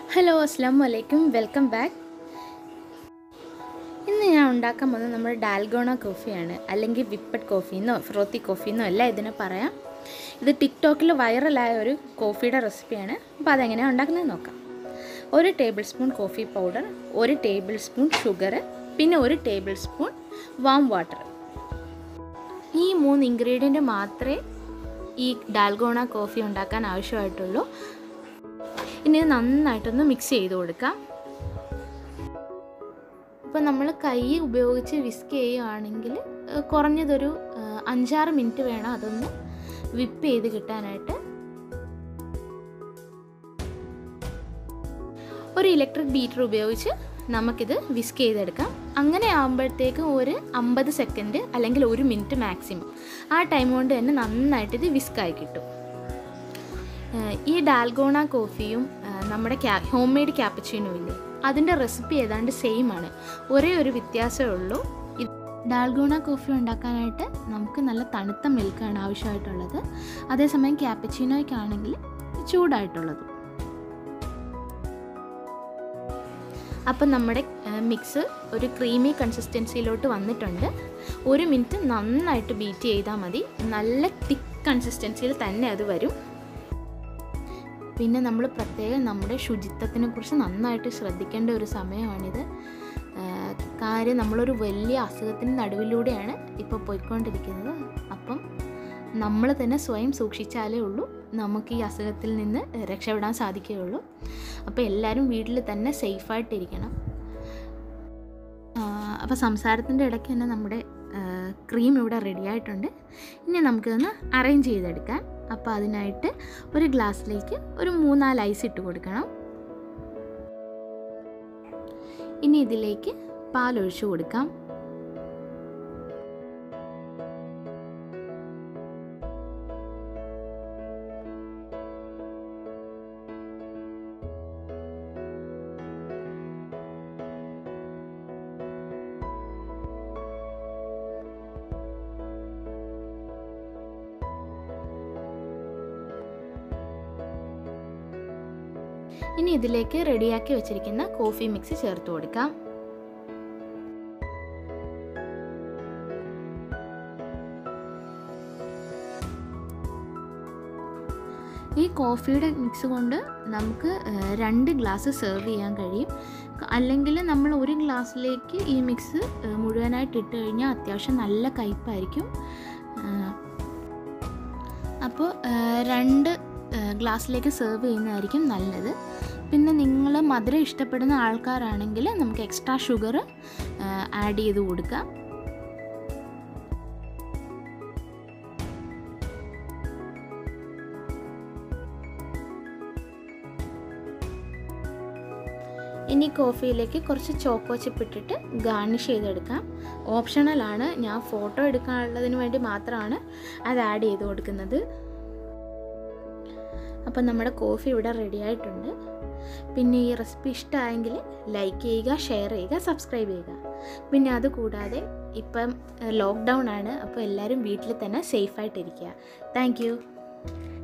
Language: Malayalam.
ഹലോ അസ്സാം വലൈക്കും വെൽക്കം ബാക്ക് ഇന്ന് ഞാൻ ഉണ്ടാക്കാൻ പോകുന്നത് നമ്മുടെ ഡാൽഗോണ കോഫിയാണ് അല്ലെങ്കിൽ വിപ്പഡ് കോഫി എന്നോ ഫ്രോത്തി കോഫി എന്നോ അല്ല ഇതിനെ പറയാം ഇത് ടിക്ടോക്കിൽ വൈറലായ ഒരു കോഫിയുടെ റെസിപ്പിയാണ് അപ്പോൾ അതെങ്ങനെയാണ് ഉണ്ടാക്കുന്നത് നോക്കാം ഒരു ടേബിൾ സ്പൂൺ കോഫി പൗഡർ ഒരു ടേബിൾ സ്പൂൺ ഷുഗർ പിന്നെ ഒരു ടേബിൾ സ്പൂൺ വാം വാട്ടർ ഈ മൂന്ന് ഇൻഗ്രീഡിയൻറ്റ് മാത്രമേ ഈ ഡാൽഗോണ കോഫി ഉണ്ടാക്കാൻ ആവശ്യമായിട്ടുള്ളൂ ഇനി ഇത് നന്നായിട്ടൊന്ന് മിക്സ് ചെയ്ത് കൊടുക്കാം ഇപ്പോൾ നമ്മൾ കൈ ഉപയോഗിച്ച് വിസ്ക് ചെയ്യുകയാണെങ്കിൽ ഏഹ്, കുറഞ്ഞതൊരു ഏഹ്, അഞ്ചാറ് മിനിറ്റ് വേണം അതൊന്ന് വിപ്പ് ചെയ്ത് കിട്ടാനായിട്ട് ഒരു ഇലക്ട്രിക് ബീറ്റർ ഉപയോഗിച്ച് നമുക്കിത് വിസ്ക് ചെയ്തെടുക്കാം അങ്ങനെ ആകുമ്പോഴത്തേക്കും ഒരു അമ്പത് സെക്കൻഡ് അല്ലെങ്കിൽ ഒരു മിനിറ്റ് മാക്സിമം ആ ടൈം കൊണ്ട് തന്നെ നന്നായിട്ട് ഇത് വിസ്കായി കിട്ടും ഏഹ് ഈ ഡാൽഗോണ കോഫിയും ഏഹ് നമ്മുടെ ക്യാ ഹോം മെയ്ഡ് ക്യാപ്പച്ചീനോ ഇല്ലേ അതിൻ്റെ റെസിപ്പി ഏതാണ്ട് സെയിം ആണ് ഒരേ ഒരു വ്യത്യാസമേ ഉള്ളൂ ഇത് ഡാൽഗോണ കോഫി ഉണ്ടാക്കാനായിട്ട് നമുക്ക് നല്ല തണുത്ത മിൽക്കാണ് ആവശ്യമായിട്ടുള്ളത് അതേസമയം ക്യാപ്പച്ചീനോയ്ക്കാണെങ്കിൽ ചൂടായിട്ടുള്ളത് അപ്പം നമ്മുടെ മിക്സ് ഒരു ക്രീമി കൺസിസ്റ്റൻസിയിലോട്ട് വന്നിട്ടുണ്ട് ഒരു മിനിറ്റ് നന്നായിട്ട് ബീറ്റ് ചെയ്താൽ മതി നല്ല തിക്ക് കൺസിസ്റ്റൻസിയിൽ തന്നെ അത് വരും പിന്നെ നമ്മൾ പ്രത്യേകം നമ്മുടെ ശുചിത്വത്തിനെ കുറിച്ച് നന്നായിട്ട് ശ്രദ്ധിക്കേണ്ട ഒരു സമയമാണിത് ആഹ് കാര്യം നമ്മളൊരു വലിയ അസുഖത്തിന് നടുവിലൂടെയാണ് ഇപ്പോൾ പോയിക്കൊണ്ടിരിക്കുന്നത് അപ്പം നമ്മൾ തന്നെ സ്വയം സൂക്ഷിച്ചാലേ ഉള്ളൂ നമുക്ക് ഈ അസുഖത്തിൽ നിന്ന് രക്ഷപ്പെടാൻ സാധിക്കുകയുള്ളൂ അപ്പോൾ എല്ലാവരും വീട്ടിൽ തന്നെ സേഫായിട്ടിരിക്കണം അപ്പോൾ സംസാരത്തിൻ്റെ ഇടയ്ക്ക് തന്നെ നമ്മുടെ ക്രീം ഇവിടെ റെഡി ആയിട്ടുണ്ട് ഇനി നമുക്കിതൊന്ന് അറേഞ്ച് ചെയ്തെടുക്കാം അപ്പോൾ അതിനായിട്ട് ഒരു ഗ്ലാസ്സിലേക്ക് ഒരു മൂന്നാല് ഐസ് ഇട്ട് കൊടുക്കണം ഇനി ഇതിലേക്ക് പാലൊഴിച്ചു കൊടുക്കാം ഇനി ഇതിലേക്ക് റെഡിയാക്കി വെച്ചിരിക്കുന്ന കോഫി മിക്സ് ചേർത്ത് കൊടുക്കാം ഈ കോഫിയുടെ മിക്സ് കൊണ്ട് നമുക്ക് ഏഹ്, രണ്ട് ഗ്ലാസ് സെർവ് ചെയ്യാൻ കഴിയും അല്ലെങ്കിൽ നമ്മൾ ഒരു ഗ്ലാസ്സിലേക്ക് ഈ മിക്സ് ഏഹ്, മുഴുവനായിട്ട് ഇട്ട് കഴിഞ്ഞാൽ അത്യാവശ്യം നല്ല കയ്പായിരിക്കും ഏഹ്, അപ്പോൾ ഏഹ്, രണ്ട് ഏഹ്, ഗ്ലാസ്സിലേക്ക് സെർവ് ചെയ്യുന്നതായിരിക്കും നല്ലത് പിന്നെ നിങ്ങൾ മധുരം ഇഷ്ടപ്പെടുന്ന ആൾക്കാരാണെങ്കിൽ നമുക്ക് എക്സ്ട്രാ ഷുഗർ ആഡ് ചെയ്ത് കൊടുക്കാം ഇനി കോഫിയിലേക്ക് കുറച്ച് ചോക്കോ ചിപ്പ് ഇട്ടിട്ട് ഗാർണിഷ് ചെയ്തെടുക്കാം ഓപ്ഷണലാണ് ഞാൻ ഫോട്ടോ എടുക്കാനുള്ളതിന് വേണ്ടി മാത്രമാണ് അത് ആഡ് ചെയ്ത് കൊടുക്കുന്നത് അപ്പം നമ്മുടെ കോഫി ഇവിടെ റെഡി ആയിട്ടുണ്ട് പിന്നെ ഈ റെസിപ്പി ഇഷ്ടമായെങ്കിൽ ലൈക്ക് ചെയ്യുക ഷെയർ ചെയ്യുക സബ്സ്ക്രൈബ് ചെയ്യുക പിന്നെ അതുകൂടാതെ ഇപ്പം ലോക്ക്ഡൗൺ ആണ് അപ്പോൾ എല്ലാവരും വീട്ടിൽ തന്നെ സേഫായിട്ടിരിക്കുക താങ്ക് യു